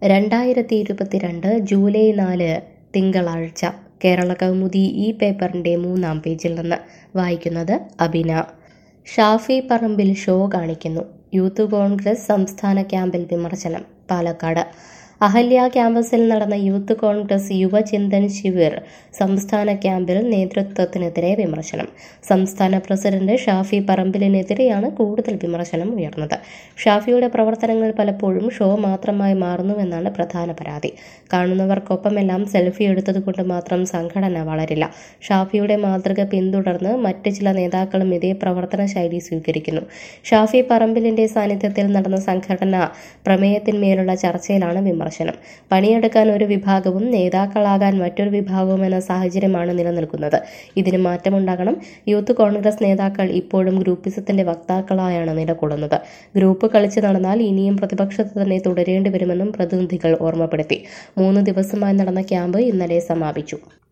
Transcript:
രണ്ടായിരത്തി ഇരുപത്തിരണ്ട് ജൂലൈ നാല് തിങ്കളാഴ്ച കേരള കൗമുദി ഈ പേപ്പറിൻ്റെ മൂന്നാം പേജിൽ നിന്ന് വായിക്കുന്നത് അബിന ഷാഫി പറമ്പിൽ ഷോ കാണിക്കുന്നു യൂത്ത് കോൺഗ്രസ് സംസ്ഥാന ക്യാമ്പിൽ വിമർശനം പാലക്കാട് അഹല്യ ക്യാമ്പസിൽ നടന്ന യൂത്ത് കോൺഗ്രസ് യുവചിന്തൻ ശിവിർ സംസ്ഥാന ക്യാമ്പിൽ നേതൃത്വത്തിനെതിരെ വിമർശനം സംസ്ഥാന പ്രസിഡന്റ് ഷാഫി പറമ്പിലിനെതിരെയാണ് കൂടുതൽ വിമർശനം ഉയർന്നത് ഷാഫിയുടെ പ്രവർത്തനങ്ങൾ പലപ്പോഴും ഷോ മാത്രമായി മാറുന്നുവെന്നാണ് പ്രധാന പരാതി കാണുന്നവർക്കൊപ്പമെല്ലാം സെൽഫി എടുത്തതുകൊണ്ട് മാത്രം സംഘടന വളരില്ല ഷാഫിയുടെ മാതൃക പിന്തുടർന്ന് മറ്റ് ചില നേതാക്കളും ഇതേ പ്രവർത്തന ശൈലി സ്വീകരിക്കുന്നു ഷാഫി പറമ്പിലിന്റെ സാന്നിധ്യത്തിൽ നടന്ന സംഘടന പ്രമേയത്തിന്മേലുള്ള ചർച്ചയിലാണ് വിമർശനം പണിയെടുക്കാൻ ഒരു വിഭാഗവും നേതാക്കളാകാൻ മറ്റൊരു വിഭാഗവും എന്ന സാഹചര്യമാണ് നിലനിൽക്കുന്നത് ഇതിന് മാറ്റമുണ്ടാകണം യൂത്ത് കോൺഗ്രസ് നേതാക്കൾ ഇപ്പോഴും ഗ്രൂപ്പിസത്തിന്റെ വക്താക്കളായാണ് നിലകൊള്ളുന്നത് ഗ്രൂപ്പ് കളിച്ച് നടന്നാൽ ഇനിയും പ്രതിപക്ഷത്ത് തന്നെ തുടരേണ്ടി വരുമെന്നും പ്രതിനിധികൾ ഓർമ്മപ്പെടുത്തി മൂന്ന് ദിവസമായി നടന്ന ക്യാമ്പ് ഇന്നലെ സമാപിച്ചു